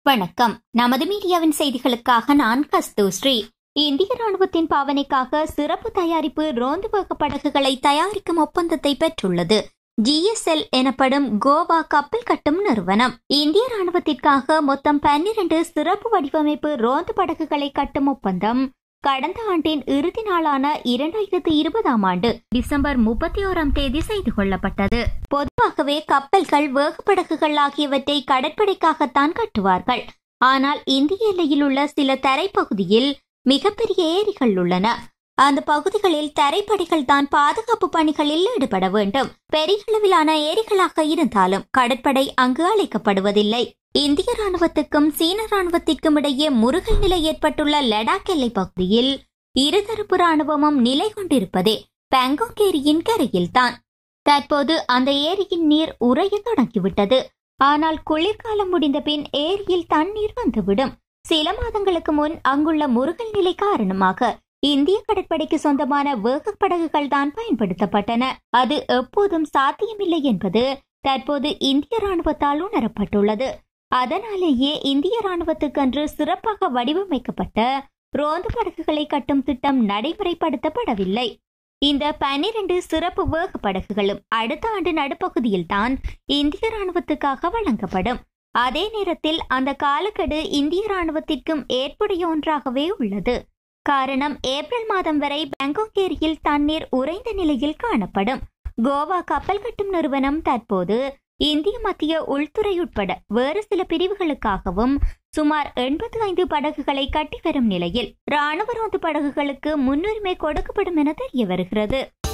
வணக்கம் நமது மீடியாவின் செய்திகளுக்காக நான் கஸ்தூஸ்ரீ இந்திய ராணுவத்தின் பாவனைக்காக சிறப்பு தயாரிப்பு ரோந்து வேக படகுகளை தயாரிக்கும் ஒப்பந்தத்தை பெற்றுள்ளது ஜிஎஸ்எல் எனப்படும் கோவா கப்பல் கட்டும் நிறுவனம் இந்திய ராணுவத்திற்காக மொத்தம் பன்னிரண்டு சிறப்பு வடிவமைப்பு ரோந்து படகுகளை கட்டும் ஒப்பந்தம் கடந்த ஆண்டின் இறுதி நாளான இரண்டாயிரத்தி இருபதாம் ஆண்டு டிசம்பர் முப்பத்தி ஓராம் தேதி செய்து கொள்ளப்பட்டது பொதுவாகவே கப்பல்கள் வேகப்படகுகள் ஆகியவற்றை கடற்படைக்காகத்தான் கட்டுவார்கள் ஆனால் இந்திய எல்லையில் உள்ள சில தரைப்பகுதியில் மிகப்பெரிய ஏரிகள் உள்ளன அந்த பகுதிகளில் தரைப்படைகள் தான் பாதுகாப்பு பணிகளில் ஈடுபட வேண்டும் பெரிய அளவிலான ஏரிகளாக இருந்தாலும் கடற்படை அங்கு அழைக்கப்படுவதில்லை இந்திய ராணுவத்துக்கும் சீன ராணுவத்திற்கும் இடையே முருகல் நிலை ஏற்பட்டுள்ள லடாக் எல்லை பகுதியில் இருதரப்பு ராணுவமும் நிலை கொண்டிருப்பதே பேங்காக் ஏரியின் கரையில்தான் தற்போது அந்த ஏரியின் நீர் உறைய தொடங்கிவிட்டது ஆனால் குளிர்காலம் முடிந்த பின் ஏரியில் தண்ணீர் வந்துவிடும் சில மாதங்களுக்கு முன் அங்குள்ள முருகல் நிலை காரணமாக இந்திய கடற்படைக்கு சொந்தமான வேக படகுகள் தான் பயன்படுத்தப்பட்டன அது எப்போதும் சாத்தியமில்லை என்பது தற்போது இந்திய ராணுவத்தால் உணரப்பட்டுள்ளது அதனாலேயே இந்திய ராணுவத்துக்கென்று சிறப்பாக வடிவமைக்கப்பட்ட ரோந்து படகுகளை கட்டும் திட்டம் நடைமுறைப்படுத்தப்படவில்லை இந்த பனிரெண்டு சிறப்பு வேக படகுகளும் அடுத்த ஆண்டு நடுப்பகுதியில் தான் இந்திய ராணுவத்துக்காக வழங்கப்படும் அதே நேரத்தில் அந்த காலக்கெடு இந்திய ராணுவத்திற்கும் ஏற்புடைய ஒன்றாகவே உள்ளது காரணம் ஏப்ரல் மாதம் வரை பேங்காக் ஏரியில் தண்ணீர் உறைந்த நிலையில் காணப்படும் கோவா கப்பல் கட்டும் நிறுவனம் தற்போது இந்திய மத்திய உள்துறை உட்பட வேறு சில பிரிவுகளுக்காகவும் சுமார் எண்பத்தி ஐந்து படகுகளை கட்டி வரும் நிலையில் ராணுவ ரோந்து படகுகளுக்கு முன்னுரிமை கொடுக்கப்படும் என தெரிய வருகிறது